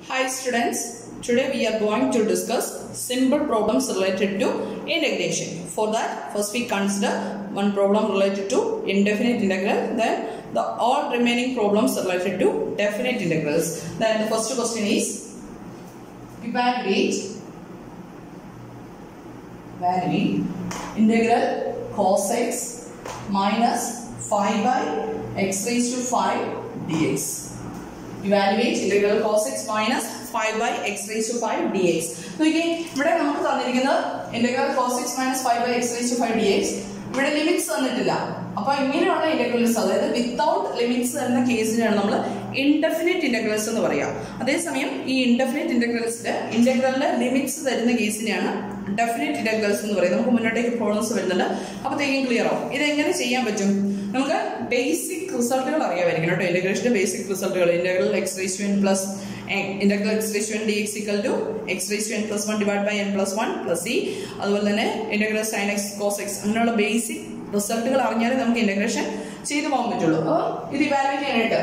Hi students, today we are going to discuss simple problems related to integration. For that, first we consider one problem related to indefinite integral, then the all remaining problems related to definite integrals. Then the first question is evaluate evaluate integral cos x minus 5 by x raised to 5 dx. Evaluate integral cos x minus five by x raise to five d x നോക്കിയേ ഇവിടെ നമുക്ക് തന്നിരിക്കുന്നത് integral cos x minus five by x raise to five d x ഇവിടെ limits തന്നിട്ടില്ല അപ്പൊ ഇങ്ങനെയുള്ള integrals അതായത് without limits എന്ന കേസിനാണ് നമ്മൾ ഇൻഡെഫിനിറ്റ് ഇന്റഗ്രൽസ് എന്ന് പറയാം അതേസമയം ഈ ഇൻഡെഫിനിറ്റ് ഇന്റഗ്രൽസിന്റെ ഇന്റഗ്രലിന്റെ ലിമിറ്റ്സ് തരുന്ന കേസിനെയാണ് ഡെഫിനിറ്റ് ഇന്റഗ്രൽസ് എന്ന് പറയുന്നത് നമുക്ക് മുന്നോട്ടേക്ക് പ്രോബ്ലംസ് വരുന്നുണ്ട് അപ്പോഴത്തേക്കും ക്ലിയർ ആവും ഇത് എങ്ങനെ ചെയ്യാൻ പറ്റും നമുക്ക് ബേസിക് റിസൾട്ടുകൾ അറിയാമായിരിക്കും കേട്ടോ ഇന്റഗ്രേഷന്റെ ബേസിക് റിസൾട്ടുകൾ integral x raise to n plus integral x raise to n d x equal to x raise to n plus one divide by n plus one plus c അതുപോലെ തന്നെ integral sine x cos x അങ്ങനെയുള്ള basic റിസൾട്ടുകൾ അറിഞ്ഞാലേ നമുക്ക് integration ചെയ്തു പോകാൻ പറ്റുള്ളൂ അപ്പോൾ ഇത് ഇവാലുവേറ്റ് ചെയ്യാനായിട്ട്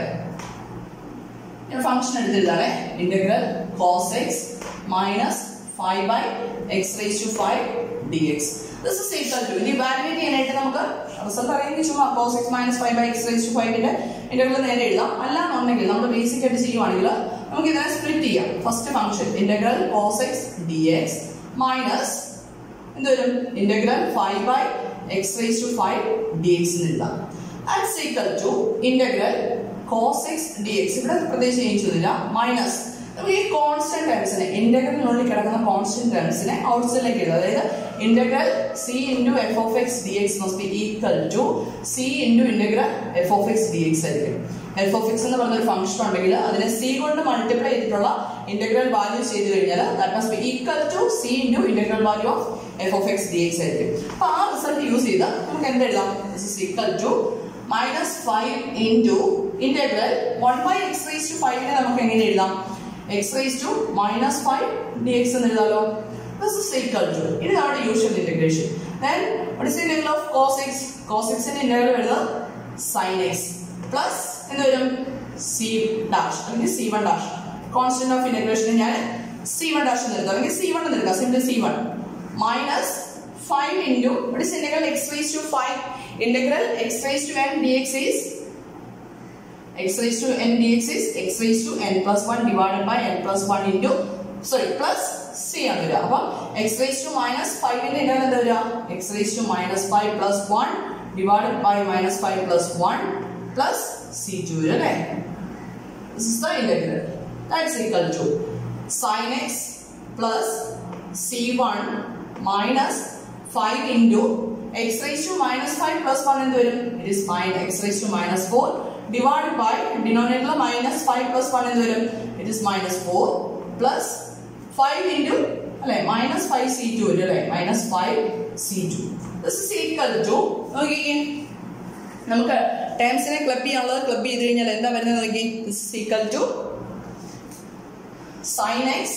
ഞാൻ ഫംഗ്ഷൻ എടുത്തിട്ടാണ് integral cos x minus five by x raise to five d x this is equal to ഇത് ഇവാലുവേറ്റ് ചെയ്യാനായിട്ട് നമുക്ക് റിസൾട്ട് അറിയുന്നത് ചുമ്മാ cos x minus five by x raise to ഫൈവിന്റെ ഇന്റഗ്രൽ നേരെ എഴുതാം അല്ലാന്നുണ്ടെങ്കിൽ നമ്മൾ ബേസിക് ആയിട്ട് ചെയ്യുവാണെങ്കിൽ നമുക്ക് ഇതിനെ സ്പ്ലിറ്റ് ചെയ്യാം first function integral cos x d x minus എന്തുവരും integral five by x raise to five d x എഴുതാം that's equal to integral cos x d x ഇവിടെ പ്രത്യേകിച്ച് ചെയ്യിച്ചതില്ല മൈനസ് നമുക്ക് ഈ കോൺസ്റ്റന്റ് ടേംസിനെ ഇന്റഗ്രലിനുള്ളിൽ കിടക്കുന്ന കോൺസ്റ്റന്റ് ടേംസിനെ ഔട്ട്സൈഡിലേക്ക് എഴുതാം അതായത് integral c into f of x d x must be equal to c into integral f of x d x ആയിരിക്കും f of x എന്ന് പറഞ്ഞ ഒരു ഫംഗ്ഷൻ ഉണ്ടെങ്കിൽ അതിനെ സി കൊണ്ട് മൾട്ടിപ്ലൈ ചെയ്തിട്ടുള്ള ഇന്റഗ്രൽ വാല്യൂ ചെയ്ത് കഴിഞ്ഞാൽ that must be equal to c into integral value of f of x d x ആയിരിക്കും അപ്പൊ ആ റിസൾട്ട് യൂസ് ചെയ്ത് നമുക്ക് എന്ത് എഴുതാം this is equal to minus five into integral one by x raise to ഫൈവിനെ നമുക്ക് എങ്ങനെ എഴുതാം x raise to minus five d x എന്ന് എഴുതാലോ ദിസ് ഇസ് ഈക്വൽ ടു ഇത് നമ്മുടെ usual integration then what is the integral of cos x cos x ന്റെ integral എഴുതാം sin x പ്ലസ് എന്ത് വരും സി ഡാഷ് അല്ലെങ്കിൽ c one dash constant of integration ഞാൻ സി വൺ ഡാഷ് എന്ന് എഴുതാം അല്ലെങ്കിൽ സി വൺ എന്ന് എടുക്കാം simply c one minus five into what is integral x raised to 5 integral x raised to n dx is x raised to n dx is x raised to n plus 1 divided by n plus 1 into sorry plus c ആണ് വരിക അപ്പം x raised to minus 5 ന്റെ integral എന്താ വരിക x raised to minus 5 plus 1 divided by minus 5 plus 1 plus c2 വരും അല്ലേ this is the integral that's equal to sin x plus c1 minus 5 into x raised to minus 5 plus 1 എന്ത് വരും it is minus x raised to minus 4 divided by denominator minus 5 plus 1 എന്ത് വരും it is minus 4 plus 5 into അല്ലെ minus five c two വരും അല്ലെ minus five c two this is equal to നോക്കിക്കേ നമുക്ക് ടേംസിനെ club ചെയ്യാനുള്ളത് ക്ലബ് ചെയ്ത് കഴിഞ്ഞാൽ എന്താ വരുന്നത് നോക്കി this is equal to sine x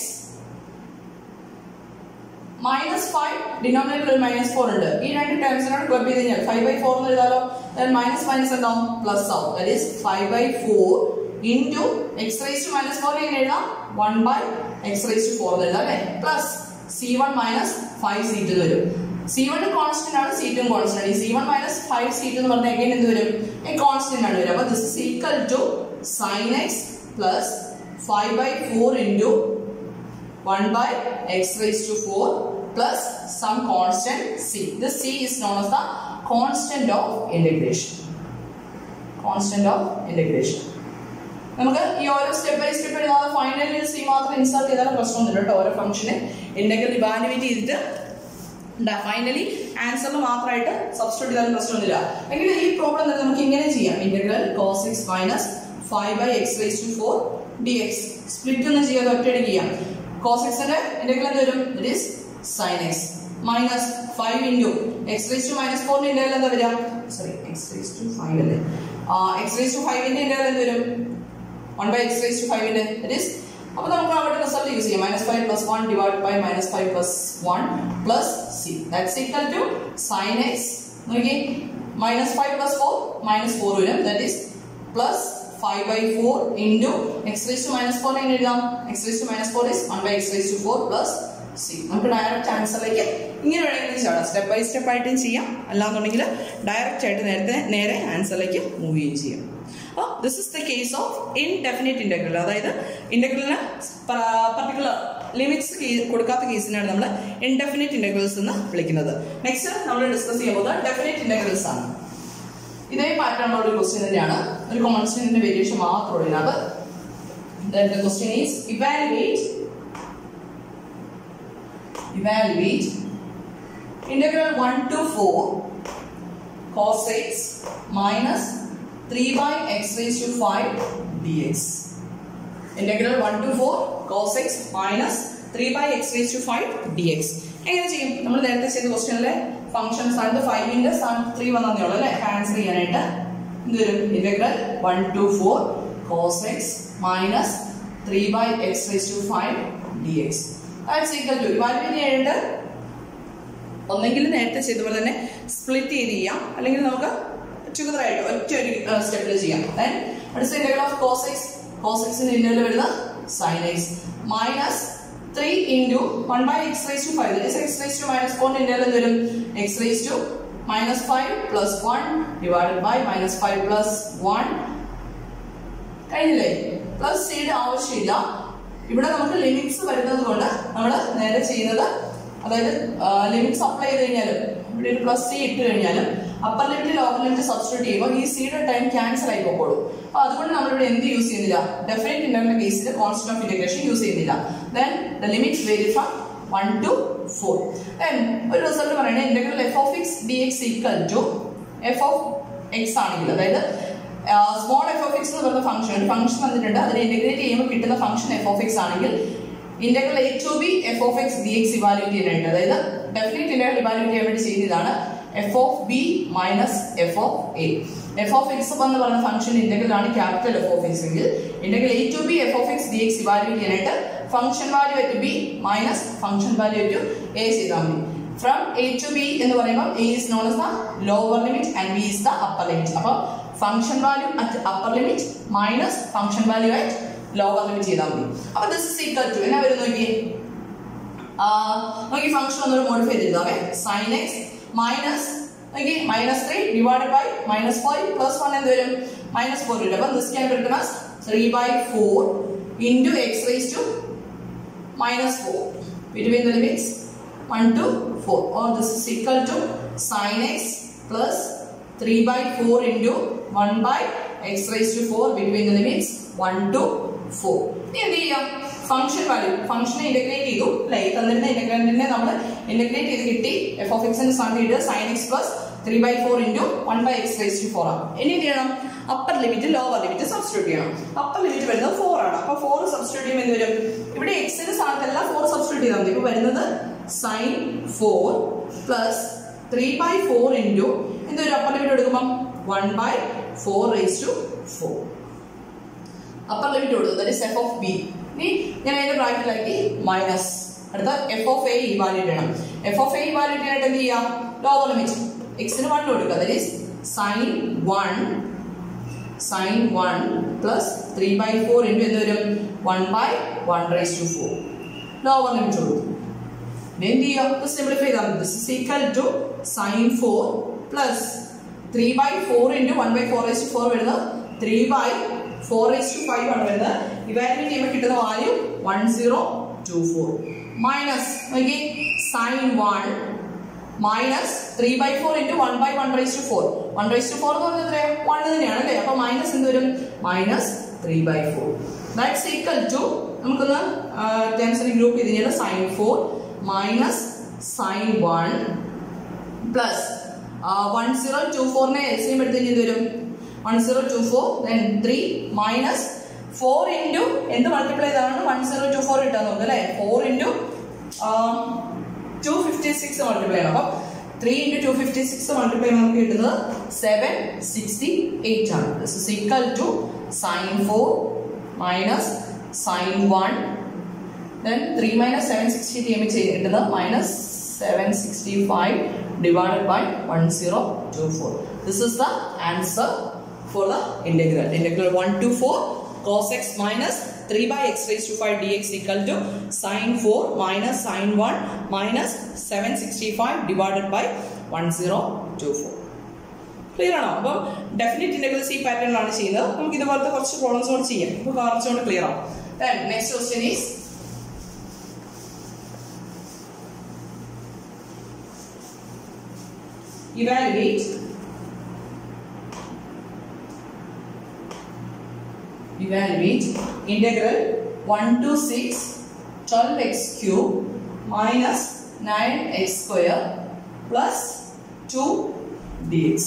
minus five denominator ഒരു മൈനസ് ഫോർ ഉണ്ട് ഈ രണ്ട് ടേംസിനോട് ക്ലബ് ചെയ്ത് കഴിഞ്ഞാൽ ഫൈവ് ബൈ ഫോർ എന്ന് എഴുതാലോ മൈനസ് മൈനസ് എന്താവും പ്ലസ് ആവും that is five by four into x raise to minus four എങ്ങനെ എഴുതാം one by x raise to four എന്ന് എഴുതാം അല്ലേ plus c one minus five c two വരും സി വൺ കോൺസ്റ്റന്റ് ആണ് സി ടു കോൺസ്റ്റന്റ് ആണ് ഈ c one minus five c two എന്ന് പറഞ്ഞാൽ എങ്ങനെ എന്ത് വരും ഈ കോൺസ്റ്റന്റ് ആണ് വരും അപ്പൊ this is equal to sine x plus five by four into 1 by x raised to 4 plus some constant c. This c is known as the constant of integration. Constant of integration. നമുക്ക് ഈ ഓരോ step by step എഴുതാതെ ഫൈനലിൽ C മാത്രം insert ചെയ്താലും പ്രശ്നമൊന്നുമില്ല കേട്ടോ ഓരോ ഫംഗ്ഷനെ ഇന്റഗ്രൽ ഇവാലുവേറ്റ് ചെയ്തിട്ട് ഫൈനലി ആൻസറിൽ മാത്രമായിട്ട് സബ്സ്റ്റിറ്റ്യൂട്ട് ചെയ്താലും പ്രശ്നമൊന്നുമില്ല എങ്കിൽ ഈ പ്രോബ്ലം തന്നെ നമുക്ക് ഇങ്ങനെ ചെയ്യാം integral cos x minus five by x raise to four d x split ഒന്നും ചെയ്യാതെ ഒറ്റയടി ചെയ്യാം cos x ന്റെ ഇന്റഗ്രൽ എന്ത് വരും it is sin x minus five into x raise to minus ഫോറിന്റെ ഇന്റഗ്രൽ എന്താ വരിക sorry x raise to five അല്ലേ എക്സ് റേസ് ടു ഫൈവിന്റെ ഇന്റഗ്രൽ എന്ത് വരും one by x raise to ഫൈവിന്റെ ഇറ്റ് ഈസ് അപ്പൊ നമുക്ക് അവിടെ റിസൾട്ട് യൂസ് ചെയ്യാം minus five plus one divide by minus five plus one plus c that's equal to sine x നോക്കി minus five plus four minus four വരും that is plus five by four into x raise to minus four എങ്ങനെ എഴുതാം x raise to minus four is one by x raise to four plus c നമുക്ക് direct ആൻസറിലേക്ക് ഇങ്ങനെ വേണമെങ്കിലും ചാടാം step by step ആയിട്ടും ചെയ്യാം അല്ലാന്നുണ്ടെങ്കിൽ ഡയറക്റ്റ് ആയിട്ട് നേരത്തെ നേരെ ആൻസറിലേക്ക് മൂവ് ചെയ്യുകയും ചെയ്യാം അപ്പോൾ this is the case of indefinite integral അതായത് ഇൻറ്റഗ്രലിന് പർട്ടിക്കുലർ ലിമിറ്റ്സ് കൊടുക്കാത്ത കേസിനാണ് നമ്മൾ ഇൻഡെഫിനിറ്റ് ഇൻറ്റഗ്രൽസ് എന്ന് വിളിക്കുന്നത് നെക്സ്റ്റ് നമ്മൾ ഡിസ്കസ് ചെയ്യുമ്പോൾ ഡെഫിനിറ്റ് ഇൻറ്റഗ്രൽസ് ആണ് ഇതേ പാറ്റേണുള്ള ഒരു ക്വസ്റ്റ്യൻ തന്നെയാണ് ഒരു കോൺസ്റ്റന്റിന്റെ വേരിയേഷൻ മാത്രമുള്ള ഇതിനകത്ത് Then the question is evaluate evaluate integral 1 to 4 cos x minus 3 by x raised to 5 dx. Integral 1 to 4 cos x minus 3 by x raised to 5 dx. എങ്ങനെ ചെയ്യും നമ്മൾ നേരത്തെ ചെയ്ത ക്വസ്റ്റ്യനിലെ ഫംഗ്ഷൻ സ്ഥാനത്ത് ഫൈവിന്റെ സ്ഥാനത്ത് ത്രീ വന്നേ ഉള്ളൂ അല്ലെ ആൻസർ ചെയ്യാനായിട്ട് എന്ത് വരും integral one to four cos x minus three by x raise to five d x that's equal to evaluate ചെയ്യേണ്ട ഒന്നെങ്കിൽ നേരത്തെ ചെയ്ത പോലെ തന്നെ സ്പ്ലിറ്റ് ചെയ്ത് ചെയ്യാം അല്ലെങ്കിൽ നമുക്ക് ടുഗദർ ആയിട്ട് ഒറ്റ ഒരു സ്റ്റെപ്പിൽ ചെയ്യാം ദെൻ അടുത്ത integral of cos x cos എക്സിന്റെ ഇന്റഗ്രൽ വരുന്ന sine x minus three into one by x raise to five x raise to minus ഫോറിന്റെ ഇന്റഗ്രൽ എന്ത് വരും x raise to minus five plus one divided by minus five plus one കഴിഞ്ഞില്ലേ plus സിയുടെ ആവശ്യമില്ല ഇവിടെ നമുക്ക് limits വരുന്നത് കൊണ്ട് നമ്മൾ നേരെ ചെയ്യുന്നത് അതായത് ലിമിറ്റ്സ് അപ്ലൈ ചെയ്ത് കഴിഞ്ഞാലും ഇവിടെ ഒരു പ്ലസ് സി ഇട്ട് കഴിഞ്ഞാലും upper limit lower limit substitute ചെയ്യുമ്പോൾ ഈ സിയുടെ ടൈം ക്യാൻസൽ ആയി പോകോളൂ അപ്പൊ അതുകൊണ്ട് നമ്മളിവിടെ എന്ത് യൂസ് ചെയ്യുന്നില്ല ഡെഫിനറ്റ് ഇന്റർവൽ കേസിൽ കോൺസ്റ്റന്റ് ഓഫ് ഇന്റഗ്രേഷൻ യൂസ് ചെയ്യുന്നില്ല then the limit vary from one to four then ഒരു റിസൾട്ട് പറയുന്നത് integral f of x d x equal to f of x ആണെങ്കിൽ അതായത് സ്മോൾ എഫ് ഓഫ് എക്സ് എന്ന് പറയുന്ന function ഒരു function വന്നിട്ടുണ്ട് അതിനെ ഇന്റഗ്രേറ്റ് ചെയ്യുമ്പോൾ കിട്ടുന്ന ഫംഗ്ഷൻ എഫ് ഓഫ് എക്സ് ആണെങ്കിൽ integral a to b f of x d x evaluate ചെയ്യാനായിട്ട് അതായത് ഡെഫിനറ്റ് ഇന്റഗ്രൽ ഇവാലുവേറ്റ് ചെയ്യാൻ വേണ്ടി ചെയ്യുന്നതാണ് f of b minus f of a f of x എന്ന് പറയുന്ന ഫംഗ്ഷൻ ഇന്റഗ്രൽ ആണ് ക്യാപിറ്റൽ എഫ് ഓഫ് എക്സ് എങ്കിൽ integral a to b f of x d x evaluate ചെയ്യാനായിട്ട് function value at b minus function value at a ചെയ്താൽ മതി from A to b എന്ന് പറയുമ്പോൾ a is known as the lower limit and b is the upper limit അപ്പോൾ function value at upper limit minus function value at lower limit ചെയ്താൽ മതി അപ്പൊ this is equal to എന്നാ വരും നോക്കിയേ നോക്കി ഫംഗ്ഷൻ ഒന്നൊരു മോഡിഫൈ ചെയ്താവേ സൈൻ എക്സ് മൈനസ് നോക്കി minus three divided by minus five plus one എന്ത് വരും മൈനസ് ഫോർ വരും അപ്പൊ this can written as three by four into x raise to minus four between the limits 1 to 4 or this is equal to sin x plus 3 by 4 into 1 by x raised to 4 between the limits 1 to 4 ഇനി എന്ത് ചെയ്യാം function value ഫംഗ്ഷനെ integrate ചെയ്തു അല്ലെ തന്നിരുന്ന ഇന്റഗ്രേറ്റിനെ നമ്മൾ integrate ചെയ്ത് കിട്ടി F of എക്സിന്റെ സ്ഥാനത്ത് ഇട്ട് sine x plus three by four into one by x raise to four ആണ് ഇനി എന്ത് ചെയ്യണം upper limit lower limit substitute ചെയ്യണം അപ്പർ ലിമിറ്റ് വരുന്നത് ഫോർ ആണ് അപ്പൊ ഫോർ സബ്സ്റ്റിറ്റ്യൂട്ട് ചെയ്യുമ്പോൾ എന്ത് വരും ഇവിടെ എക്സിന്റെ സ്ഥാനത്തെല്ലാം ഫോർ സബ്സ്റ്റിറ്റ്യൂട്ട് ചെയ്താൽ മതി ഇപ്പൊ വരുന്നത് sine four plus three by four into എന്തൊരു അപ്പർ ലിമിറ്റ് എടുക്കുമ്പം one by four raise to four upper limit കൊടുത്തു that is f of b ഇനി ഞാൻ അതിന്റെ ബ്രാക്കറ്റിലാക്കി മൈനസ് അടുത്ത എഫ് ഓഫ് എ ഇവാലുവേറ്റ് ചെയ്യണം എഫ് ഓഫ് എ ഇവാലുവേറ്റ് ചെയ്യാനായിട്ട് എന്ത് ചെയ്യാം ലോവർ ലിമിറ്റ് എക്സിന് വൺ കൊടുക്കുക that is sine one sine one plus three by four into എന്ത് വരും one by one raise to four lower limit കൊടുത്തു എന്ത് ചെയ്യുക സിംപ്ലിഫൈ ചെയ്താൽ this is equal to sine four plus three by four into one by four raise to four വരുന്നത് three by four raise to five ആണ് വരുന്നത് evaluate ചെയ്യുമ്പോൾ കിട്ടുന്ന value one zero two four minus നോക്കി sine one minus three by four into one by one raise to four one raise to four എന്ന് പറഞ്ഞാൽ എത്രയാ one തന്നെയാണ് അല്ലേ അപ്പൊ മൈനസ് എന്ത് വരും minus three by four that's equal to നമുക്കൊന്ന് ടേംസിന് ഗ്രൂപ്പ് ചെയ്ത് കഴിഞ്ഞാൽ sine four minus sine one plus one zero two ഫോറിനെ എൽ സി എം എടുത്ത് കഴിഞ്ഞാൽ വരും one zero two four then three minus four into എന്ത് മൾട്ടിപ്ലൈ ചെയ്താണ് വൺ സീറോ ടു ഫോർ ഇട്ടാൽ നോക്കുക അല്ലേ four into two fifty six multiply ചെയ്യണം അപ്പം three into two fifty six multiply നമുക്ക് കിട്ടുന്നത് സെവൻ സിക്സ്റ്റി എയ്റ്റ് ആണ് this is equal to sine four minus sine one then 3 minus 760 ചെയ്യുമ്പോൾ കിട്ടുന്നത് minus seven sixty five divided by one zero two four this is the answer for the integral. Integral 1 to 4 cos x minus 3 by x raised to 5 dx equal to sin 4 minus sin 1 minus 765 divided by 1024. Clear ആണോ അപ്പം definite integrals ഈ പാറ്റേണിലാണ് ചെയ്യുന്നത് നമുക്ക് ഇതുപോലത്തെ കുറച്ച് problems കൂടെ ചെയ്യാം ഇപ്പോൾ കുറച്ചുകൊണ്ട് ക്ലിയർ ആവും next question is evaluate evaluate integral 1 to 6 12x cube minus 9x square plus 2 dx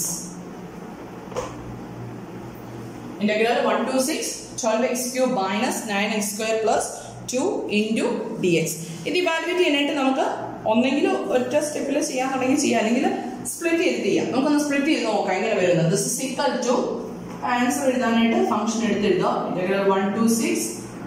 integral 1 to 6 12x cube minus 9x square plus 2 into dx ഇത് ഇവാലുവേറ്റ് ചെയ്യാനായിട്ട് നമുക്ക് ഒന്നെങ്കിൽ ഒറ്റ സ്റ്റെപ്പിൽ ചെയ്യാന്നുണ്ടെങ്കിൽ ചെയ്യാം അല്ലെങ്കിൽ സ്പ്ലിറ്റ് ചെയ്ത് ചെയ്യാം നമുക്കൊന്ന് സ്പ്ലിറ്റ് ചെയ്ത് നോക്കാം എങ്ങനെ വരുന്നത് this is equal to answer എഴുതാനായിട്ട് ഫംഗ്ഷൻ എടുത്തെഴുതാം integral one to six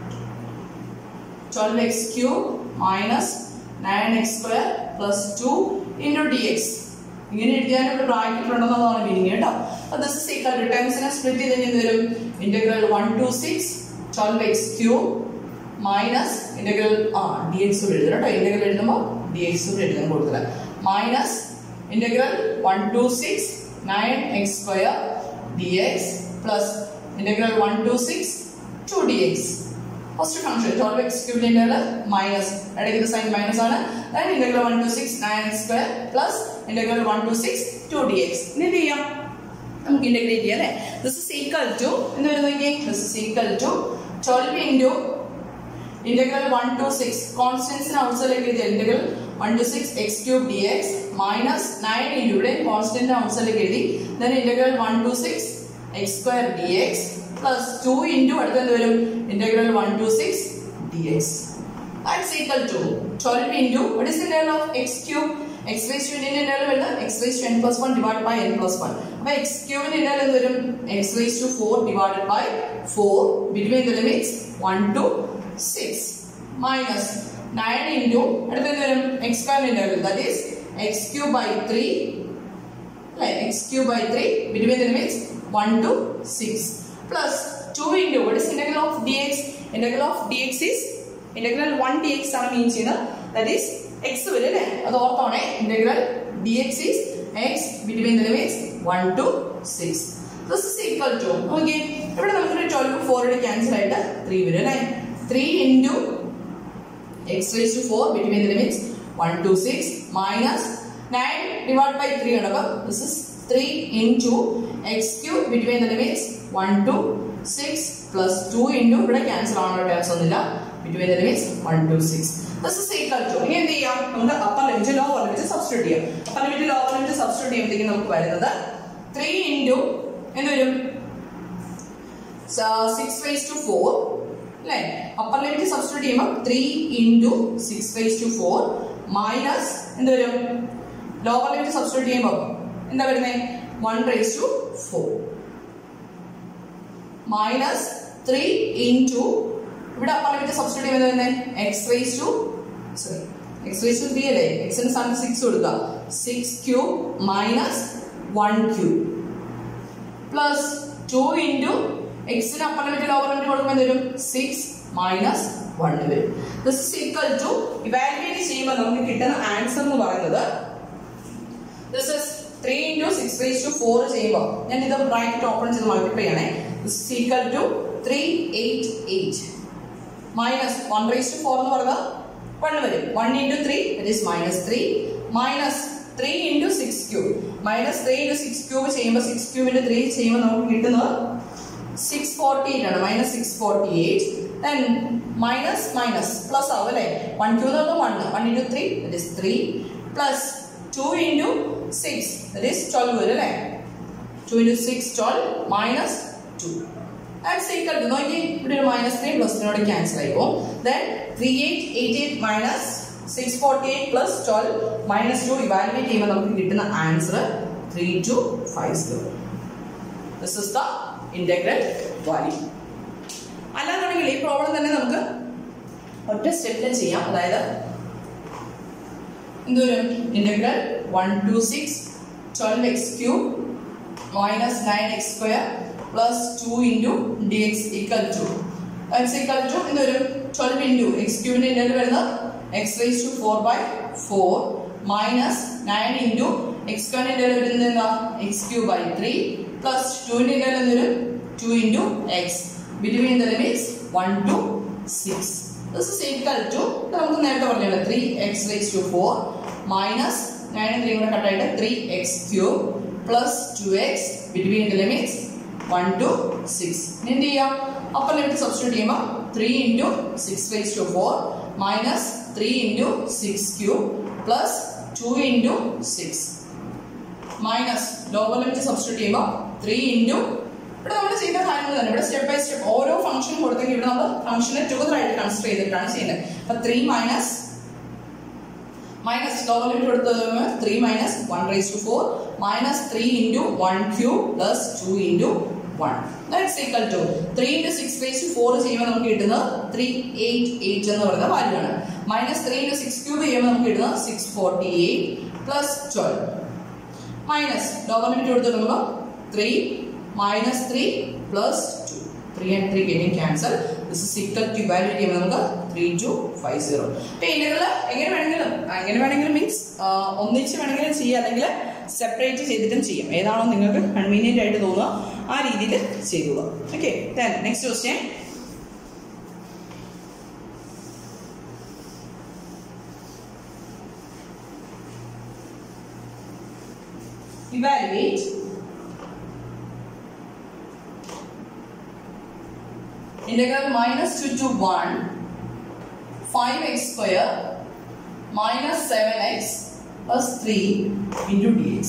twelve x cube minus nine x square plus two into d x ഇങ്ങനെ എഴുതിയാൽ ഇവിടെ ബ്രാക്കറ്റ് ഉണ്ടെന്നുള്ളതാണ് മീനിങ് കേട്ടോ അപ്പോൾ ദിസ് ഇസ് ഈക്വൽ ടു ടൈംസിനെ സ്പ്ലിറ്റ് ചെയ്ത് കഴിഞ്ഞാൽ വരും integral one to six twelve x cube minus integral ആ ഡി എക്സ് കൂടെ എഴുതണം കേട്ടോ ഇന്റഗ്രൽ എഴുതുമ്പോൾ ഡി എക്സ് കൂടെ എഴുതാൻ കൊടുത്തില്ല minus integral 1 to 6 9x square dx plus integral 1 to 6 2 dx first function 12x cube integral minus ഇടയ്ക്ക് സൈൻ മൈനസ് ആണ് then integral 1 to 6 9x square plus integral 1 to 6 2 dx ഇനി എന്ത് ചെയ്യാം നമുക്ക് ഇന്റഗ്രേറ്റ് ചെയ്യാം അല്ലേ ദിസ് ഇസ് ഈക്വൽ ടു എന്ത് വരുന്നു നോക്കിയേ this is equal to 12 into integral 1 to 6 കോൺസ്റ്റൻസിന് ഔട്ട്സൈഡിലേക്ക് എഴുതിയ integral 1 to 6 x cube dx minus 9 into ഇവിടെ കോൺസ്റ്റന്റ് ഔട്ട്സൈഡിലേക്ക് എഴുതി then integral 1 to 6 x square dx plus 2 into അടുത്ത എന്ത് വരും integral 1 to 6 dx that's equal to 12 into what is the integral of x cube x raised to n integral വരുന്നത് x raised to n plus 1 divided by n plus 1 അപ്പോൾ x cube ന്റെ integral എന്ത് വരും x raised to 4 divided by 4 between the limits 1 to 6 minus 9 into അടുത്ത എന്ത് വരും x square integral that is x cube by 3 അല്ലേ x cube by 3 between the limits 1 to 6 plus 2 into what is integral of dx integral of dx is integral 1 dx ആണ് മീൻ ചെയ്യുന്നത് that is x വരും അല്ലേ അത് ഓർത്തോണേ integral dx is x between the limits 1 to 6 this is equal to okay ഇവിടെ നമുക്കൊരു 12 4 യുടെ cancel ആയിട്ട് 3 വരും അല്ലേ 3 into x raised to 4 between the limits 1 to 6 minus 9 divided by 3 ആണ് അപ്പോൾ this is 3 into x cube between the limits 1 to 6 plus 2 into ഇവിടെ cancel ആണല്ലോ ടേംസ് ഒന്നുമില്ല between the limits 1 to 6 this is equal to ഇനി എന്ത് ചെയ്യാം നമുക്ക് upper limit lower limit substitute ചെയ്യാം upper limit lower limit substitute ചെയ്യുമ്പോഴത്തേക്കും നമുക്ക് വരുന്നത് 3 into എന്ത് വരും സിക്സ് റേസ് ടു ഫോർ അല്ലേ അപ്പർ ലിമിറ്റ് സബ്സ്റ്റിറ്റ്യൂട്ട് ചെയ്യുമ്പോൾ three into six raise to four minus എന്ത് വരും ലോവർ ലിമിറ്റ് സബ്സ്റ്റിറ്റ്യൂട്ട് ചെയ്യുമ്പോൾ എന്താ വരുന്നത് one raise to four minus three into ഇവിടെ അപ്പർ ലിമിറ്റ് സബ്സ്റ്റിറ്റ്യൂട്ട് ചെയ്യുമ്പോൾ വരുന്നത് x raise to sorry x raise to three അല്ലേ എക്സിന് സ്ഥാനത്ത് സിക്സ് കൊടുക്കുക six cube minus one cube plus two into എക്സിന് അപ്പർ ലിമിറ്റ് ലോവർ ലിമിറ്റ് കൊടുക്കുമ്പോൾ എന്ത് വരും സിക്സ് മൈനസ് വൺ വരും this is equal to evaluate ചെയ്യുമ്പോൾ നമുക്ക് കിട്ടുന്ന ആൻസർ എന്ന് പറയുന്നത് this is three into six raise to four ചെയ്യുമ്പോൾ ഞാൻ ഇത് ബ്രാക്കറ്റ് ഓപ്പൺ ചെയ്ത് മൾട്ടിപ്ലൈ ചെയ്യണേ this is equal to three eight eight minus one raise to four എന്ന് പറയുന്നത് വൺ വരും one into three that is minus three minus three into six cube minus three into six cube ചെയ്യുമ്പോൾ six ക്യൂബിന്റെ three ചെയ്യുമ്പോൾ നമുക്ക് കിട്ടുന്നത് six forty eight ആണ് minus six forty eight then minus minus plus ആവും അല്ലേ one cube എന്ന് പറഞ്ഞാൽ one one into three that is three plus two into six that is twelve വരും അല്ലേ two into six twelve minus two that's equal to നോക്കി ഇവിടെ ഒരു minus three plus ത്രീയോട് ക്യാൻസൽ ആയി പോകും then three eight eight eight minus six forty eight plus twelve minus two evaluate ചെയ്യുമ്പോൾ നമുക്ക് കിട്ടുന്ന answer three two five zero this is the integral value അല്ലാന്നുണ്ടെങ്കിൽ ഈ പ്രോബ്ലം തന്നെ നമുക്ക് ഒറ്റ സ്റ്റെപ്പിൽ ചെയ്യാം അതായത് എന്തോരം integral one to six twelve x cube minus nine x square plus two into d x equal to X equal to എന്തൊരു ട്വൽവ് ഇൻറ്റു എക്സ് ക്യൂവിൻ്റെ ഇൻ്റർവൽ വരുന്നത് x raise to four by four minus nine into X ക്യൂവിൻ്റെ interval വരുന്നത് എന്താ X Q by three plus ടുവിൻ്റെ interval എന്തൊരു two into X between the limits one to six this is equal to നമുക്ക് നേരത്തെ പറഞ്ഞല്ലോ three x raise to four minus nine three കൂടെ കട്ടായിട്ട് three x cube plus two x between the limits one to six ഇനി എന്ത് ചെയ്യാം upper limit substitute ചെയ്യുമ്പോൾ three into six raise to four minus three into six cube plus two into six minus lower limit substitute ചെയ്യുമ്പോൾ three into ഇവിടെ നമ്മൾ ചെയ്യുന്ന കാര്യങ്ങൾ തന്നെ ഇവിടെ സ്റ്റെപ്പ് ബൈ സ്റ്റെപ്പ് ഓരോ ഫംഗ്ഷൻ കൊടുത്തെങ്കിൽ ഇവിടെ നമ്മൾ ഫംഗ്ഷനെ ടുഗദർ ആയിട്ട് കൺസിഡർ ചെയ്തിട്ടാണ് ചെയ്യുന്നത് അപ്പൊ three minus minus lower limit കൊടുത്തത് three minus one raise to four minus three into one cube plus two into one that's equal to three into six raise to four ചെയ്യുമ്പോൾ നമുക്ക് കിട്ടുന്നത് three eight eight എന്ന് പറയുന്ന value ആണ് minus three into six cube ചെയ്യുമ്പോൾ നമുക്ക് കിട്ടുന്നത് six forty eight plus twelve minus lower limit കൊടുത്ത് നോക്കുമ്പോൾ three minus three plus two three and three getting cancel this is equal to value ചെയ്യുമ്പോൾ നമുക്ക് ത്രീ ടു ഫൈവ് സീറോ അപ്പൊ ഇതിനുള്ള എങ്ങനെ വേണമെങ്കിലും എങ്ങനെ വേണമെങ്കിലും മീൻസ് ഒന്നിച്ച് വേണമെങ്കിലും ചെയ്യാം അല്ലെങ്കിൽ സെപ്പറേറ്റ് ചെയ്തിട്ടും ചെയ്യാം ഏതാണോ നിങ്ങൾക്ക് കൺവീനിയന്റ് ആയിട്ട് തോന്നുക ആ രീതിയിൽ ചെയ്തോളൂ okay next question evaluate integral minus 2 to 1 5x square minus 7x plus 3 into dx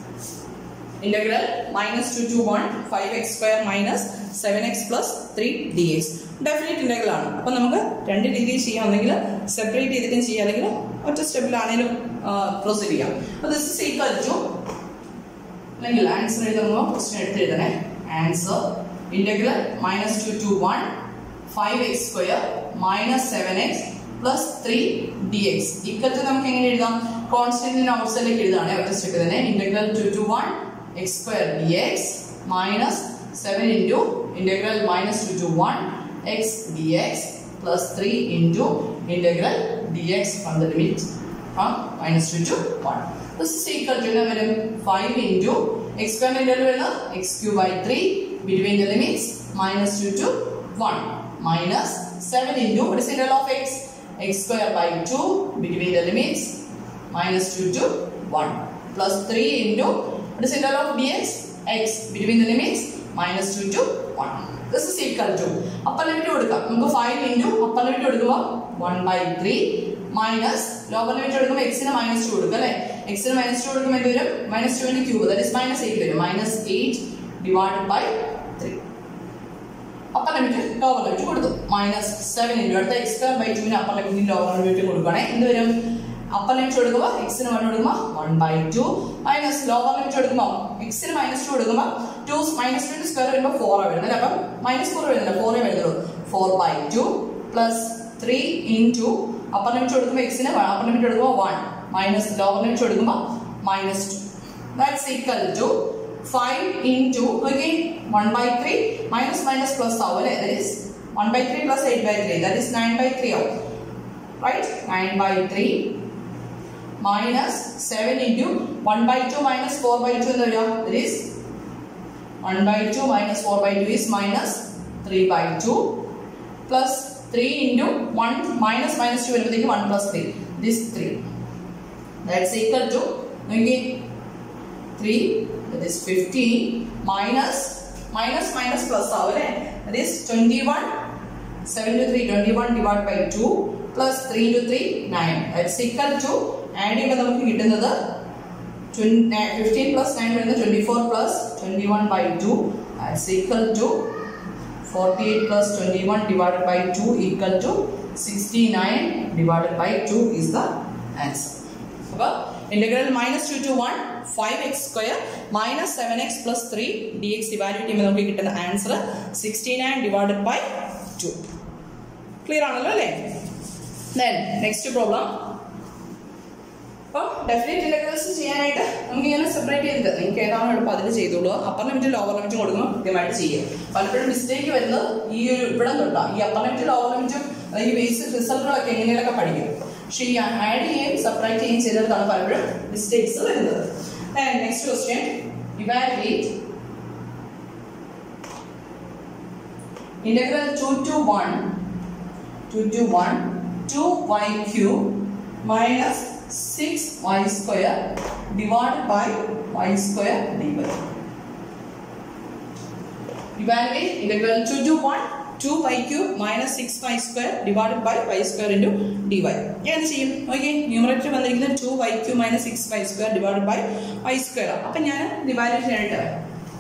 integral minus 2 to 1 5x square minus 7x plus 3 dx definite integral ആണ് അപ്പൊ നമുക്ക് രണ്ട് രീതിയിൽ ചെയ്യാമെങ്കിൽ സെപ്പറേറ്റ് ചെയ്തിട്ടും ചെയ്യാം അല്ലെങ്കിൽ ഒറ്റ സ്റ്റെപ്പിലാണെങ്കിലും പ്രൊസീഡ് ചെയ്യാം അപ്പൊ ദിസ് ഇസ് ഈക്വൽ ടു അല്ലെങ്കിൽ ആൻസർ എഴുതുമ്പോൾ ക്വസ്റ്റ്യൻ എടുത്ത് എഴുതണേ answer integral minus two to one five x square minus seven x plus three d x ഇക്കത്ത് നമുക്ക് എങ്ങനെ എഴുതാം കോൺസ്റ്റന്റിന് ഔട്ട്സൈഡിലേക്ക് എഴുതാണ് ഒറ്റ സ്റ്റെപ്പ് തന്നെ integral two to one x square d x minus seven into integral minus two to one x d x plus three into integral d x from the limit from minus two to one This is equal to എന്താ വരും 5 into x square interval വരുന്നത് x cube by 3 between the limits minus 2 to 1 minus 7 into what is the interval of x x square by 2 between the limits minus 2 to 1 plus 3 into what is the interval of dx x between the limits minus 2 to 1 this is equal to upper limit കൊടുക്കാം നമുക്ക് 5 into upper limit കൊടുക്കുമ്പോൾ 1 by 3 minus lower limit എടുക്കുമ്പോൾ എക്സിന് minus to കൊടുക്കും അല്ലെ എക്സിന് minus two കൊടുക്കുമ്പോൾ എന്ത് വരും മൈനസ് ടുവിന്റെ cube that is minus eight വരും minus eight divided by three upper limit lower limit കൊടുത്തു മൈനസ് സെവൻ ഇൻറ്റു അടുത്ത എക്സ് സ്ക്വയർ ബൈ ടുവിന് അപ്പർ ലിമിറ്റ് ലോവർ ലിമിറ്റ് കൊടുക്കുകയാണെ എന്ത് വരും അപ്പർ ലിമിറ്റ് കൊടുക്കുമ്പോൾ എക്സിന് വൺ കൊടുക്കുമ്പോൾ one by two minus lower limit കൊടുക്കുമ്പോൾ എക്സിന് മൈനസ് ടു കൊടുക്കുമ്പോൾ ടു മൈനസ് ടു സ്ക്വയർ വരുമ്പോൾ ഫോർ വരുന്നത് അല്ലേ അപ്പം മൈനസ് ഫോർ വരുന്നില്ല ഫോറേ വരുന്നുള്ളൂ four by two plus three into upper limit കൊടുക്കുമ്പോൾ എക്സിന് അപ്പർ ലിമിറ്റ് കൊടുക്കുമ്പോൾ വൺ മൈനസ് ലോവർ ലിമിറ്റ് കൊടുക്കുമ്പോൾ minus two that's equal to five into okay one by three minus minus plus ആവും അല്ലേ that is one by three plus eight by three that is nine by three ആവും right nine by three minus seven into one by two minus four by two എന്ന് വരിക that is one by two minus four by two is minus three by two plus three into one minus minus two വരുമ്പോഴത്തേക്ക് one plus three this three that's equal to നോക്കി three that is fifteen minus minus minus plus ആവും അല്ലേ that is twenty one seven two three twenty one divide by two plus three two three nine that's equal to add ചെയ്യുമ്പോൾ നമുക്ക് കിട്ടുന്നത് fifteen plus nine വരുന്നത് twenty four plus twenty one by two that's equal to 48 plus 21 divided by 2 equal to 69 divided by 2 is the answer. അപ്പോൾ integral minus two to one five x square minus seven x plus three d x evaluate ചെയ്യുമ്പോൾ നമുക്ക് കിട്ടുന്ന answer sixty nine divided by two clear ആണല്ലോ അല്ലേ then next problem അപ്പോൾ definite integrals ചെയ്യാനായിട്ട് നമുക്ക് ഇങ്ങനെ സെപ്പറേറ്റ് ചെയ്തിട്ട് നിങ്ങൾക്ക് ഏതാണോ എളുപ്പം അതിൽ ചെയ്തോളൂ അപ്പർ ലിമിറ്റ് ലോവർ ലിമിറ്റ് കൊടുക്കുമ്പോൾ കൃത്യമായിട്ട് ചെയ്യുക പലപ്പോഴും മിസ്റ്റേക്ക് വരുന്നത് ഈ ഒരു ഇവിടെ തൊട്ടാണ് ഈ അപ്പർ ലിമിറ്റ് ലോവർ ലിമിറ്റും ഈ ബേസിക് റിസൾട്ടുകളൊക്കെ എങ്ങനെയൊക്കെ പഠിക്കും പക്ഷേ ഈ ആഡ് ചെയ്യുകയും സെപ്പറേറ്റ് ചെയ്യുകയും ചെയ്തിടത്താണ് പലപ്പോഴും മിസ്റ്റേക്സ് വരുന്നത് next question evaluate integral 2 to 1 2 to 1 2y cube minus 6y square divided by y square dy. Evaluate integral 2 to 1 2y cube minus 6y square divided by y square into dy. ഞാൻ എന്ത് ചെയ്യും okay numerator വന്നിരിക്കുന്നത് 2y cube minus 6y square divided by y square അപ്പം ഞാൻ evaluate ചെയ്യാനായിട്ട് വരാം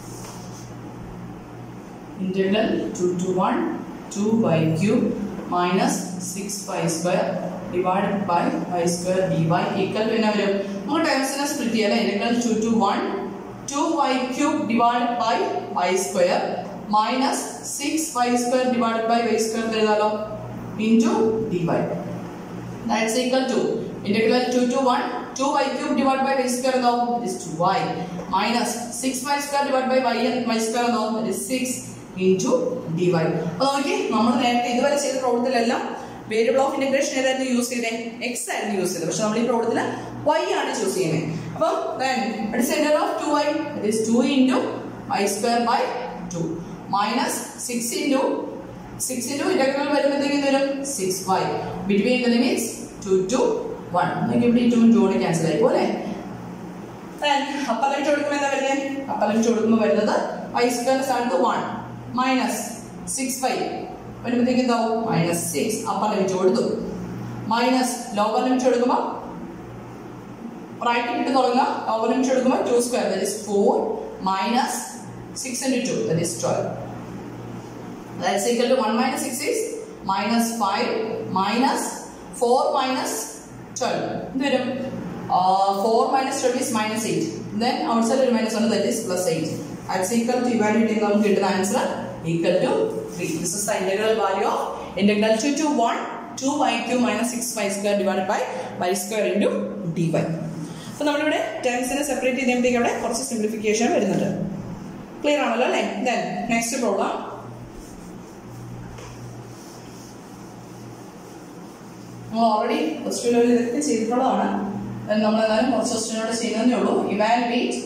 integral 2 to 1 2y cube minus 6y square divided by y square dy equal to എന്നാ വരും നമ്മൾ ടൈംസിനെ സ്പ്ലിറ്റ് ചെയ്യാം integral 2 to 1 2y cube divided by y square minus 6y square divided by y square എഴുതാലോ into dy that's equal to integral 2 to 1 2y cube divided by y square എന്താവും it is 2y minus 6y square divided by y and y square എന്താവും it is 6 into d y അപ്പൊ നോക്കി നമ്മൾ നേരത്തെ ഇതുവരെ ചെയ്ത പ്രോബ്ലത്തിലെല്ലാം വേരിയബിൾ ഓഫ് ഇന്റഗ്രേഷൻ ഏതായിരുന്നു യൂസ് ചെയ്തേ എക്സ് ആയിരുന്നു യൂസ് ചെയ്തത് പക്ഷെ നമ്മൾ ഈ പ്രോബ്ലത്തിൽ വൈ ആണ് ചൂസ് ചെയ്യുന്നത് അപ്പം centre of two y it is two into y square by two minus six into six into integral വരുമ്പോഴത്തേക്കും വരും six y between the limits two to one നിങ്ങൾക്ക് ഇവിടെ ഈ ടു ടു കൂടി ക്യാൻസൽ ആയി പോലെ അപ്പർ ലിമിറ്റ് കൊടുക്കുമ്പോൾ എന്താ വരുന്നത് അപ്പർ ലിമിറ്റ് കൊടുക്കുമ്പോൾ വരുന്നത് വൈ സ്ക്വയർ സ്ഥാനത്ത് വൺ മൈനസ് സിക്സ് ഫൈവ് വരുമ്പോഴത്തേക്ക് എന്താവും മൈനസ് സിക്സ് അപ്പർ ലിമിറ്റ് കൊടുത്തു മൈനസ് ലോവർ ലിമിറ്റ് കൊടുക്കുമ്പോൾ റൈറ്റ് ഇട്ട് തുടങ്ങുക ലോവർ ലിമിറ്റ് എടുക്കുമ്പോൾ two square that is four minus six into two that is twelve that's equal to one minus six is minus five minus four minus twelve ഇത് വരും four minus twelve is minus eight then outside ഒരു minus one that is plus eight that's equal to evaluate ചെയ്യുമ്പോൾ നമുക്ക് കിട്ടുന്ന answer equal to 3 this is the integral value of integral 2 to 1 2y cube minus 6y square divided by y square into dy അപ്പോൾ നമ്മളിവിടെ ടേംസിനെ separate ചെയ്യുമ്പോഴത്തേക്ക് അവിടെ കുറച്ച് simplification വരുന്നുണ്ട് clear ആണല്ലോ അല്ലേ ദെൻ നെക്സ്റ്റ് പ്രോബ്ലം നമ്മൾ ഓൾറെഡി ഫസ്റ്റ് ലെവലിൽ ഇതൊക്കെ ചെയ്തിട്ടുള്ളതാണ് നമ്മൾ എന്നാലും കുറച്ച് ക്വസ്റ്റ്യനോട് ചെയ്യുന്നതേ ഉള്ളൂ evaluate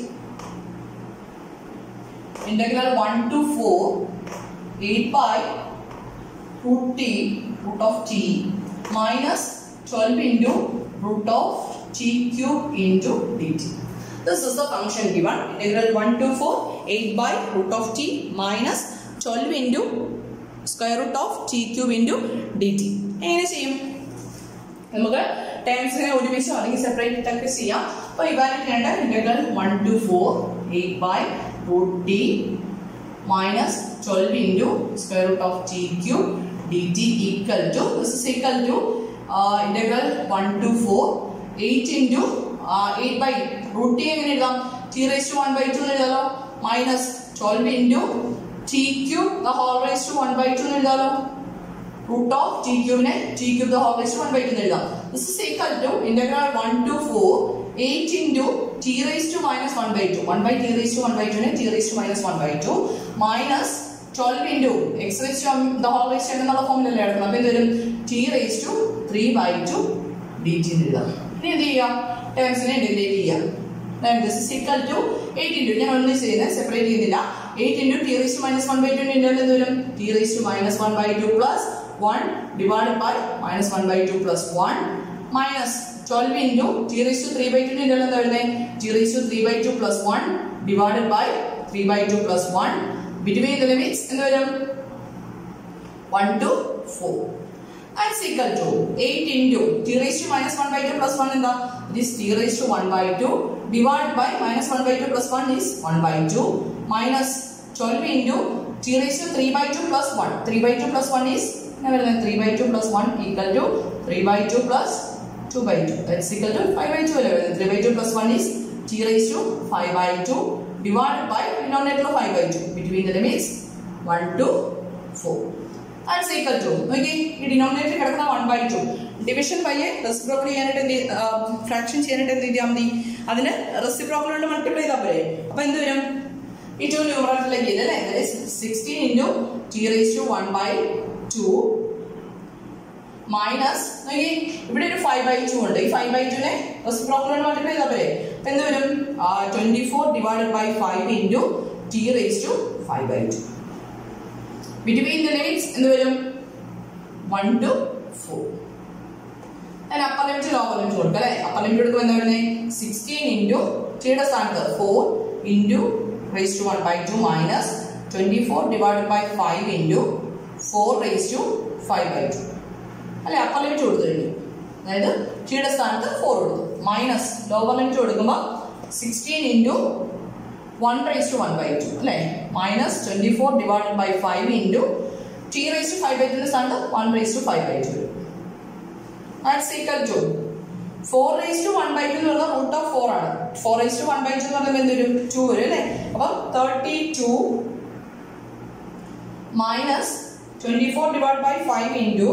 integral 1 to 4 8 by root t root of t minus 12 into root of t cube into dt. This is the function given integral 1 to 4 8 by root of t minus 12 into square root of t cube into dt. എങ്ങനെ ചെയ്യും നമുക്ക് ടേംസിനെ ഒരുമിച്ചോ അല്ലെങ്കിൽ separate ഒക്കെ ചെയ്യാം അപ്പോൾ evaluate ചെയ്യേണ്ട integral one to four eight by root t minus 12 into square root of t cube dt equal to this is equal to uh, integral 1 to 4 8 into uh, 8 by root t എങ്ങനെ എഴുതാം t raised to 1 by 2 എന്ന് എഴുതാലോ minus 12 into t cube the whole raised to 1 by 2 എന്ന് എഴുതാലോ root of t cube നെ t cube the whole raised to 1 by 2 എന്ന് എഴുതാം this is equal to integral 1 to 4 8 into t raised to minus 1 by 2 1 by t raised to 1 by 2 നെ t raised to minus 1 by 2 minus 12 into x raised to the whole raised to എന്നുള്ള ഫോമിലല്ലേ എടുക്കുന്നത് അപ്പോൾ ഇത് വരും t raised to 3 by 2 dt എന്ന് എഴുതാം ഇനി എന്ത് ചെയ്യാം ടേംസിനെ ഇന്റഗ്രേറ്റ് ചെയ്യാം then this is equal to 8 into ഞാൻ ഒന്നും ചെയ്യുന്നത് സെപ്പറേറ്റ് ചെയ്യുന്നില്ല 8 into t raised to minus 1 by 2 ന്റെ ഇന്റഗ്രൽ എന്ത് വരും t raised to minus 1 by 2 plus 1 divided by minus 1 by 2 plus 1 minus 12 into t raised to 3 by 2 ന്റെ integral എന്താ വരുന്നത് t raised to 3 by 2 plus 1 divided by 3 by 2 plus 1 between the limits എന്ത് വരും 1 to 4 that's equal to 8 into t raised to minus 1 by 2 plus 1 എന്താ it is t raised to 1 by 2 divided by minus 1 by 2 plus 1 is 1 by 2 minus 12 into t raised to 3 by 2 plus 1 3 by 2 plus 1 is എന്നാ വരുന്നത് 3 by 2 plus 1 equal to 3 by 2 plus 2 by 2 that's equal to 5 by 2 അല്ലേ വരുന്നത് 3 by 2 plus 1 is t raised to 5 by 2 divided by denominator of 5 by 2 between the limits 1 to 4 and equal to നോക്കി ഈ denominator കിടക്കുന്ന one by two division ബൈയെ reciprocal ചെയ്യാനായിട്ട് എന്ത് fraction ചെയ്യാനായിട്ട് എന്ത് ചെയ്താൽ മതി അതിന് റെസിപ്രോക്കൽ കൊണ്ട് മൾട്ടിപ്ലൈ ചെയ്താൽ പോരെ അപ്പൊ എന്ത് വരും ഈ ടു ന്യൂമറേറ്ററിലേക്ക് ചെയ്ത് അല്ലേ sixteen into t raise to one by two minus നോക്കി ഇവിടെ ഒരു ഫൈവ് ബൈ ടു ഉണ്ട് ഈ ഫൈവ് ബൈ ടുനെ റെസിപ്രോക്കൽ കൊണ്ട് മൾട്ടിപ്ലൈ ചെയ്താൽ പോരെ അപ്പൊ എന്ത് വരും twenty four divided by five into t raise to five by two between the limits എന്ത് വരും വൺ ടു ഫോർ അതിന് അപ്പർ ലിമിറ്റ് ലോവർ ലിമിറ്റ് കൊടുക്കുക അല്ലേ അപ്പർ ലിമിറ്റ് കൊടുക്കുമ്പോൾ എന്താ വരുന്നത് സിക്സ്റ്റീൻ ഇൻറ്റു ടിയുടെ സ്ഥാനത്ത് four into raise to one by two minus twenty four divided by five into four raise to five by two അല്ലെ upper limit കൊടുത്തു കഴിഞ്ഞു അതായത് ടിയുടെ സ്ഥാനത്ത് ഫോർ കൊടുത്തു മൈനസ് ലോവർ ലിമിറ്റ് കൊടുക്കുമ്പോൾ sixteen into one raise to one by two അല്ലേ minus twenty four divided by five into t raise to five by ടുവിന്റെ സ്ഥാനത്ത് one raise to five by two വരും that's equal to four raise to one by two എന്ന് പറഞ്ഞാൽ root of four ആണ് four raise to one by two എന്ന് പറയുമ്പോൾ എന്ത് വരും ടു വരും അല്ലേ അപ്പം thirty two minus twenty four divide by five into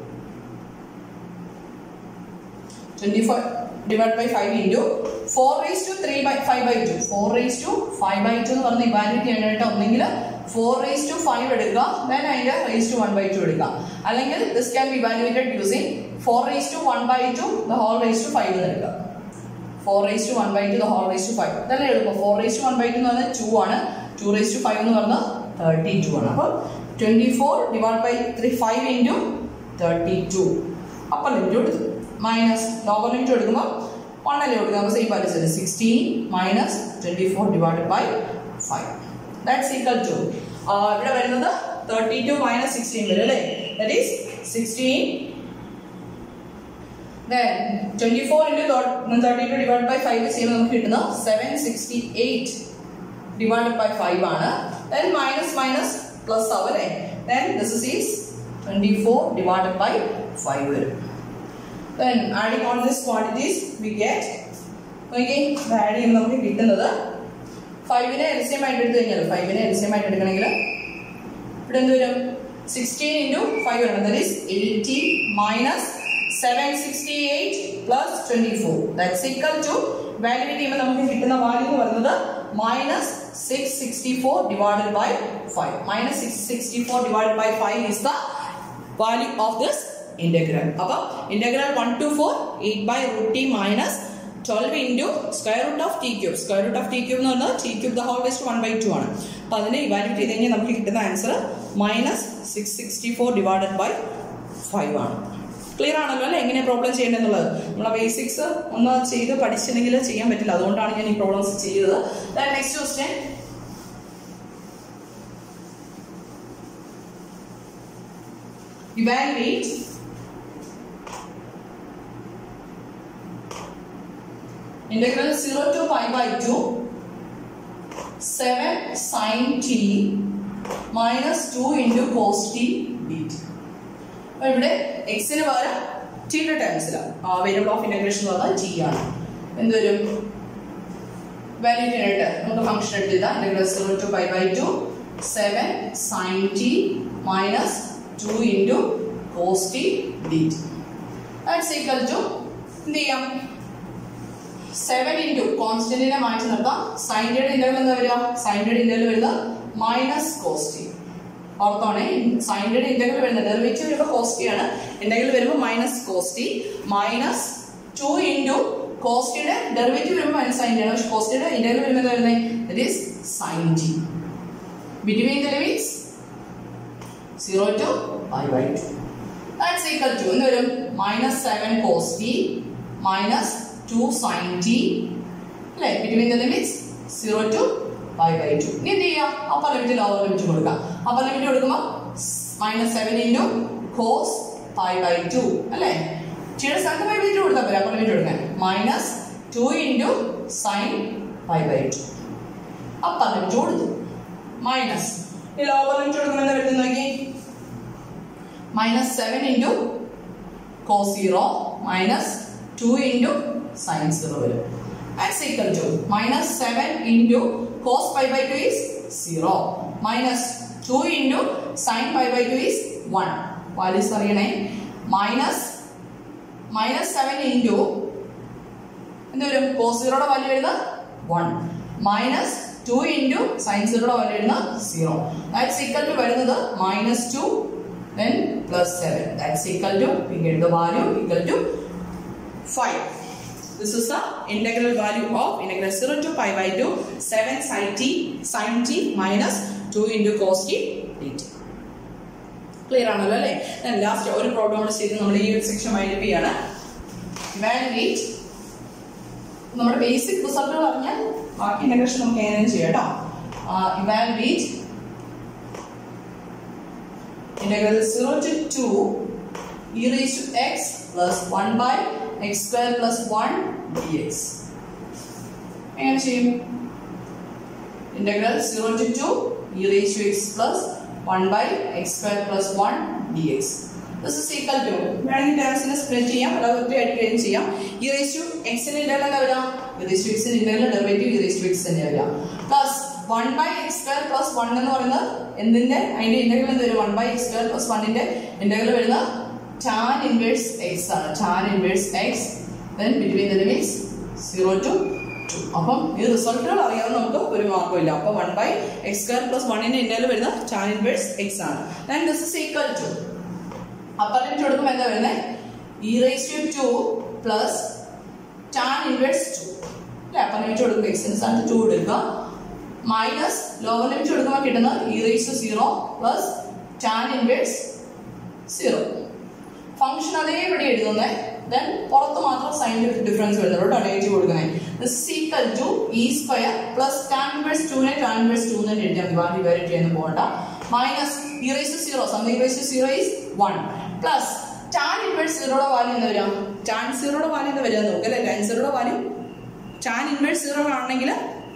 twenty four divide by five into four raise to three by five by two four raise to five by two എന്ന് പറഞ്ഞ് evaluate ചെയ്യാനായിട്ട് ഒന്നെങ്കിൽ four raise to five എടുക്കുക then അതിന്റെ raise to one by two എടുക്കുക അല്ലെങ്കിൽ this can be evaluated using four raise to one by two the whole raise to five എന്ന് എടുക്കുക four raise to one by two the whole raise to five ഇതല്ലേ എളുപ്പം four raise to one by two എന്ന് പറഞ്ഞാൽ to ആണ് to raise to five എന്ന് പറഞ്ഞാൽ thirty two ആണ് അപ്പോൾ twenty four divide by three five into thirty two upper limit കൊടുത്തു മൈനസ് ലോവർ ലിമിറ്റ് എടുക്കുമ്പോൾ വൺ അല്ലേ കൊടുക്കുക അപ്പോൾ സെയിം പാലിച്ചത് sixteen minus twenty four divide by five that's equal to ഇവിടെ വരുന്നത് തേർട്ടി ടു മൈനസ് സിക്സ്റ്റീൻ വരും അല്ലേ that is sixteen then 24 into 32 divided by 5 ചെയ്യുമ്പോൾ നമുക്ക് കിട്ടുന്നത് 768 divided by 5 ആണ് then minus minus plus ആവും അല്ലേ then this is is 24 divided by 5 വരും then adding all these quantities we get നോക്കി ആഡ് ചെയ്യുമ്പോൾ നമുക്ക് കിട്ടുന്നത് ഫൈവിനെ എൽസിയം ആയിട്ട് എടുത്തു കഴിഞ്ഞാൽ ഫൈവിനെ എൽസിയം ആയിട്ട് എടുക്കണമെങ്കിൽ ഇവിടെ എന്ത് വരും സിക്സ്റ്റീൻ ഇൻറ്റു ഫൈവ് വരണം that is eighty minus seven sixty eight plus twenty four that's equal to evaluate ചെയ്യുമ്പോൾ നമുക്ക് കിട്ടുന്ന വാല്യൂ എന്ന് പറയുന്നത് minus six sixty four divided by five minus six sixty four divided by five is the value of this integral അപ്പം integral one to four eight by root t minus twelve into square root of t cube square root of t cube എന്ന് പറഞ്ഞാൽ t cube the whole raised one by two ആണ് അപ്പോൾ അതിനെ evaluate ചെയ്ത് കഴിഞ്ഞാൽ നമുക്ക് കിട്ടുന്ന answer minus six sixty four divided by five ആണ് ക്ലിയർ ആണല്ലോ അല്ലേ എങ്ങനെ പ്രോബ്ലം ചെയ്യേണ്ടതെന്നുള്ളത് നമ്മളെ ബേസിക്സ് ഒന്ന് ചെയ്ത് പഠിച്ചില്ലെങ്കിൽ ചെയ്യാൻ പറ്റില്ല അതുകൊണ്ടാണ് ഞാൻ ഈ പ്രോബ്ലംസ് ചെയ്തത് next question evaluate integral 0 to pi by 2 7 sin t minus 2 into cos t dt അപ്പോൾ ഇവിടെ എക്സിന് പകരം ടിയുടെ ടേംസിലാണ് വേരിയബിൾ ഓഫ് ഇന്റഗ്രേഷൻ എന്ന് പറഞ്ഞാൽ ടി ആണ് എന്തുവരും വാല്യൂറ്റിനായിട്ട് നമുക്ക് ഫംഗ്ഷൻ എടുത്തില്ല integral zero to pi by two seven sine t minus two into cos t d t that's equal to എന്ത് ചെയ്യാം സെവൻ ഇൻറ്റു കോൺസ്റ്റന്റിനെ മാറ്റി നിർത്താം സൈൻ്റെ ഇന്റർവൽ എന്താ വരിക സൈൻ്റെ ഇന്റർവൽ വരുന്നത് മൈനസ് കോസ് ടി ഓർത്തോണേ സൈൻ്റെ ഇന്റഗ്രൽ വരുന്നത് ഡെറിവേറ്റീവ് വരുമ്പോൾ കോസ്റ്റി ആണ് ഇന്റഗ്രൽ വരുമ്പോൾ minus cos t minus two into കോസ്റ്റിയുടെ ഡെറിവേറ്റീവ് വരുമ്പോൾ മൈനസ് സൈൻ്റെ ആണ് പക്ഷെ കോസ്റ്റിയുടെ ഇന്റഗ്രൽ വരുമ്പോൾ എന്താ വരുന്നത് that is sine t between the limits zero to pi by two that's equal to എന്ന് വരും minus seven cos t minus two sine t അല്ലേ between the limits zero to pi by to ഇനി എന്ത് ചെയ്യാം upper limit lower limit കൊടുക്കാം upper limit കൊടുക്കുമ്പോൾ minus seven into cos pi by two അല്ലേ ടിയുടെ സ്ഥാനത്ത് പൈ ബൈ ടു കൊടുത്താൽ പോരെ അപ്പർ ലിമിറ്റ് കൊടുക്കാൻ minus two into sine pi by two upper limit കൊടുത്തു മൈനസ് ഈ ലോവർ ലിമിറ്റ് കൊടുക്കുമ്പോൾ എന്താ വരുന്നത് നോക്കി minus seven into cos zero minus two into sine zero വരും that's equal to minus 7 into cos pi by 2 is 0 minus 2 into sin pi by 2 is one values അറിയണേ minus minus seven into എന്ത് വരും cos സീറോയുടെ value വരുന്നത് one minus two into sine സീറോയുടെ value വരുന്നത് zero that's equal to വരുന്നത് minus two then plus seven that's equal to we get the value equal to 5 this is the integral value of integral 0 to pi by 2 7 sin t sin t minus 2 into cos t dt clear ആണല്ലോ അല്ലേ last ഒരു problem കൂടെ ചെയ്ത് നമ്മൾ ഈ ഒരു section wind up ചെയ്യാണ് evaluate നമ്മുടെ ബേസിക് റിസൾട്ടുകൾ അറിഞ്ഞാൽ ബാക്കി ഇന്റഗ്രേഷൻ നമുക്ക് എങ്ങനെയും ചെയ്യാം കേട്ടോ evaluate integral 0 to 2 e raised to x plus 1 by x square plus 1 dx. എങ്ങനെ ചെയ്യും integral 0 to 2 e raised to x plus 1 by x square plus 1 dx. This is equal to വേണമെങ്കിൽ ടേംസിനെ സ്പ്ലിറ്റ് ചെയ്യാം അല്ലാതെ ഒറ്റയായിട്ട് കഴിഞ്ഞ് ചെയ്യാം ഇ റേസ് ടു എക്സിന് integral എന്താ വരാം ഇ റേസ് ടു എക്സിന് integral derivative e raise to x തന്നെ വരാം plus one by x square plus one എന്ന് പറയുന്നത് എന്തിന്റെ അതിന്റെ ഇന്റഗ്രൽ എന്ത് വരും one by x square plus വണ്ണിന്റെ ഇന്റഗ്രൽ വരുന്നത് ടാൻ ഇൻവേഴ്സ് എക്സ് ആണ് tan inverse x then between the limits zero to two അപ്പം ഈ റിസൾട്ടുകൾ അറിയാൻ നമുക്ക് ഒരു മാർഗ്ഗമില്ല അപ്പൊ one by x square plus വണ്ണിന്റെ ഇന്റഗ്രൽ വരുന്നത് ടാൻ ഇൻവേഴ്സ് എക്സ് ആണ് then this is equal to upper limit കൊടുക്കുമ്പോൾ എന്താ വരുന്നത് e raise to two plus tan inverse two അല്ലെ അപ്പർ ലിമിറ്റ് കൊടുക്കുമ്പോൾ എക്സിന് സ്ഥാനത്ത് ടു കൊടുക്കുക മൈനസ് ലോവർ ലിമിറ്റ് കൊടുക്കുമ്പോൾ കിട്ടുന്നത് e raise to zero plus tan inverse zero function അതേപടി എഴുതുന്നത് ദെൻ പുറത്ത് മാത്രം സൈൻ ഡിഫറൻസ് വരുന്നുള്ളൂ കേട്ടോ നെഗറ്റീവ് കൊടുക്കുന്നത് this is equal to e square plus tan inverse ടുവിനെ ടാൻ ഇൻവേഴ്സ് ടു എന്ന് എഴുതിയാൽ മതി വാല്യൂ വേറെ ചെയ്യുന്ന പോകണ്ട minus e raise to zero something raise to zero is one plus tan inverse സീറോയുടെ വാല്യൂ എന്താ വരാം ടാൻ സീറോയുടെ വാല്യൂ എന്താ വരിക നോക്കുക അല്ലേ ടാൻ സീറോയുടെ വാല്യൂ ടാൻ ഇൻവേഴ്സ് സീറോ ആണെങ്കിൽ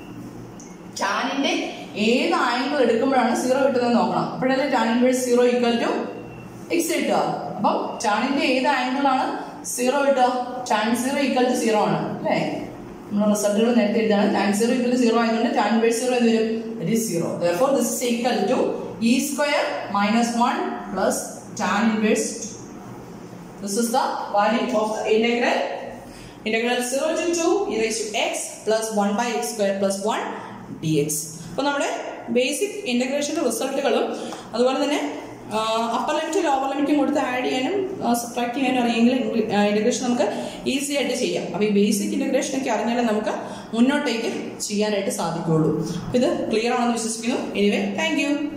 ടാനിന്റെ ഏത് ആംഗിൾ എടുക്കുമ്പോഴാണ് സീറോ കിട്ടുന്നത് നോക്കണം അപ്പോഴല്ലേ tan inverse zero equal to X കിട്ടുക അപ്പം ടാനിന്റെ ഏത് ആംഗിളാണ് സീറോ കിട്ടുക tan zero equal to zero ആണ് അല്ലേ നമ്മൾ റിസൾട്ടുകൾ നേരത്തെ എഴുതാണ് tan zero equal to zero ആയതുകൊണ്ട് ടാൻ ഇൻവേഴ്സ് സീറോ എന്ത് വരും it is zero therefore this is equal to e square minus one plus tan inverse two this is the value of the integral integral zero to two e raise to x plus one by x square plus one d x അപ്പോൾ നമ്മുടെ basic ഇൻ്റഗ്രേഷൻ്റെ റിസൾട്ടുകളും അതുപോലെ തന്നെ upper limit lower ലിമിറ്റും കൊടുത്ത് add ചെയ്യാനും subtract ചെയ്യാനും അറിയെങ്കിൽ integration നമുക്ക് easy ആയിട്ട് ചെയ്യാം അപ്പോൾ ഈ ബേസിക് ഇൻ്റഗ്രേഷനൊക്കെ അറിഞ്ഞാലേ നമുക്ക് മുന്നോട്ടേക്ക് ചെയ്യാനായിട്ട് സാധിക്കുകയുള്ളൂ അപ്പോൾ ഇത് ക്ലിയർ ആണെന്ന് വിശ്വസിക്കുന്നു എനിവേ താങ്ക് യു